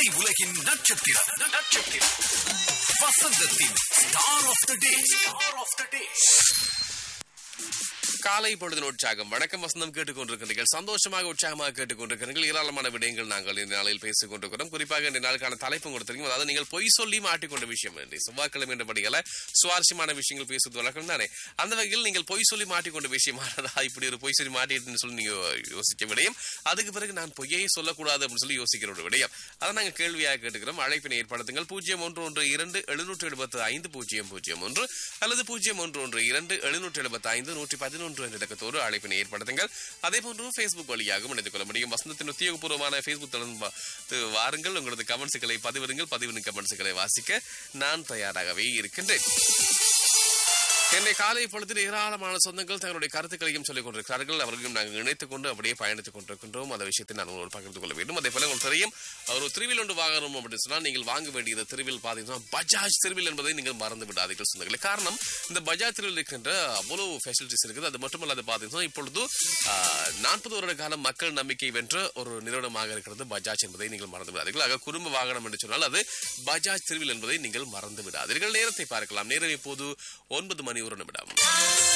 திரை உலகின் நட்சத்திரம் நட்சத்திரம் வசந்தத்தின் star of the day star of the day காலை பொழுதின் உற்சாகம் வணக்கம் வசந்தம் கேட்டுக்கொண்டிருக்கிறீர்கள் சந்தோஷமாக உற்சாகமாக கேட்டுக்கொண்டிருக்கிறீர்கள் ஏராளமான விடயங்கள் நாங்கள் இந்த நாளில் பேசிக் கொண்டிருக்கிறோம் குறிப்பாக இந்த நாளுக்கான தலைப்பு கொடுத்திருக்கோம் அதாவது நீங்கள் பொய் சொல்லி மாட்டிக்கொண்ட விஷயம் வேண்டி செவ்வாய்க்கிழமை என்றபடியால சுவாரஸ்யமான விஷயங்கள் பேசுவது வழக்கம் தானே அந்த வகையில் நீங்கள் பொய் சொல்லி மாட்டிக்கொண்ட விஷயமானதா இப்படி ஒரு பொய் சொல்லி மாட்டிட்டுன்னு சொல்லி நீங்க யோசிக்க விடயம் அதுக்கு பிறகு நான் பொய்யே சொல்லக்கூடாது அப்படின்னு சொல்லி யோசிக்கிற ஒரு விடயம் அதை நாங்கள் கேள்வியாக கேட்டுக்கிறோம் அழைப்பினை ஏற்படுத்துங்கள் பூஜ்ஜியம் ஒன்று ஒன்று இரண்டு எழுநூற்று எழுபத்து ஐந்து பூஜ்ஜியம் பூஜ்ஜியம் ஒன்று அல்லது பூஜ்ஜியம் ஒன்று ஒன்று இரண்டு எழுநூற்று எழுபத்தி ஐந்து நூற்றி பதினொன்று என்ற இலக்கத்தோடு அழைப்பினை ஏற்படுத்துங்கள் அதே போன்று ஃபேஸ்புக் வழியாகவும் இணைந்து கொள்ள முடியும் வசந்தத்தின் உத்தியோகபூர்வமான ஃபேஸ்புக் தளம் வா- து- வாருங்கள் உங்களது கமெண்ட்ஸுகளை பதிவிடுங்கள் பதிவிடும் கமெண்ட்ஸுகளை வாசிக்க நான் தயாராகவே இருக்கின்றேன் என்னை காலை பொழுதில் ஏராளமான சொந்தங்கள் தங்களுடைய கருத்துக்களையும் சொல்லிக் கொண்டிருக்கிறார்கள் அவர்களையும் நாங்கள் இணைத்துக் கொண்டு அப்படியே பயணித்துக் கொண்டிருக்கின்றோம் அந்த விஷயத்தை நான் உங்களோடு பகிர்ந்து கொள்ள வேண்டும் அதே போல உங்களுக்கு தெரியும் ஒரு திருவில் ஒன்று வாங்கணும் அப்படின்னு சொன்னால் நீங்கள் வாங்க வேண்டியது திருவில் பார்த்தீங்கன்னா பஜாஜ் திருவில் என்பதை நீங்கள் மறந்து விடாதீர்கள் சொந்தங்களே காரணம் இந்த பஜாஜ் திருவில் இருக்கின்ற அவ்வளவு ஃபெசிலிட்டிஸ் இருக்குது அது மட்டுமல்லாது பார்த்தீங்கன்னா இப்பொழுது நாற்பது வருட காலம் மக்கள் நம்பிக்கை வென்ற ஒரு நிறுவனமாக இருக்கிறது பஜாஜ் என்பதை நீங்கள் மறந்து விடாதீர்கள் ஆக குடும்ப வாகனம் என்று சொன்னால் அது பஜாஜ் திருவில் என்பதை நீங்கள் மறந்து விடாதீர்கள் நேரத்தை பார்க்கலாம் நேரம் இப்போது ஒன்பது மணி ஒரு நிமிடம்